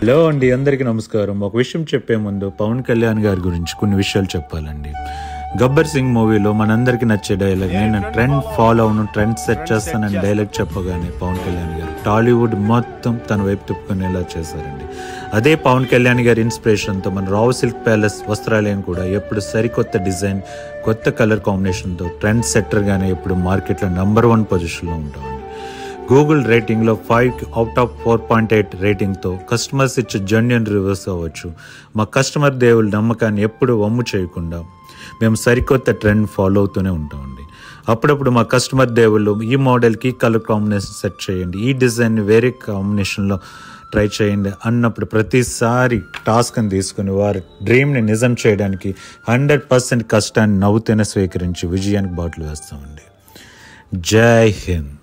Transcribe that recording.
hello అండి అందరికీ నమస్కారం ఒక విషయం చెప్పే ముందు పవన్ కళ్యాణ్ గారి గురించి కొన్ని విషయాలు చెప్పాలండి గబ్బర్ సింగ్ మూవీలో మనందరికీ నచ్చే డైలాగ్ నేను ట్రెండ్ ఫాలో అవును ట్రెండ్ సెట్ చేస్తానని డైలాగ్ చెప్పగానే పవన్ కళ్యాణ్ గారు టాలీవుడ్ మొత్తం తన వైపు తిప్పుకునేలా చేశారండి అదే పవన్ కళ్యాణ్ గారి ఇన్స్పిరేషన్తో మన రావు సిల్క్ ప్యాలెస్ వస్త్రాలయం కూడా ఎప్పుడు సరికొత్త డిజైన్ కొత్త కలర్ కాంబినేషన్తో ట్రెండ్ సెట్టర్గానే ఎప్పుడు మార్కెట్లో నంబర్ వన్ పొజిషన్లో ఉంటామండి గూగుల్ రేటింగ్లో five out of four point eight రేటింగ్తో కస్టమర్స్ ఇచ్చే జెన్యున్ రివ్యూస్ అవ్వచ్చు మా కస్టమర్ దేవుళ్ళ నమ్మకాన్ని ఎప్పుడు వమ్ము చేయకుండా మేము సరికొత్త ట్రెండ్ ఫాలో అవుతూనే ఉంటామండి అప్పుడప్పుడు మా కస్టమర్ దేవుళ్ళు ఈ మోడల్కి కలర్ కాంబినేషన్ సెట్ చేయండి ఈ డిజైన్ వేరే కాంబినేషన్లో ట్రై చేయండి అన్నప్పుడు ప్రతిసారి టాస్క్ అని తీసుకుని వారి డ్రీమ్ని నిజం చేయడానికి హండ్రెడ్ పర్సెంట్ కష్టాన్ని నవ్వుతూనే స్వీకరించి విజయానికి బాటలు వేస్తామండి జై హింద్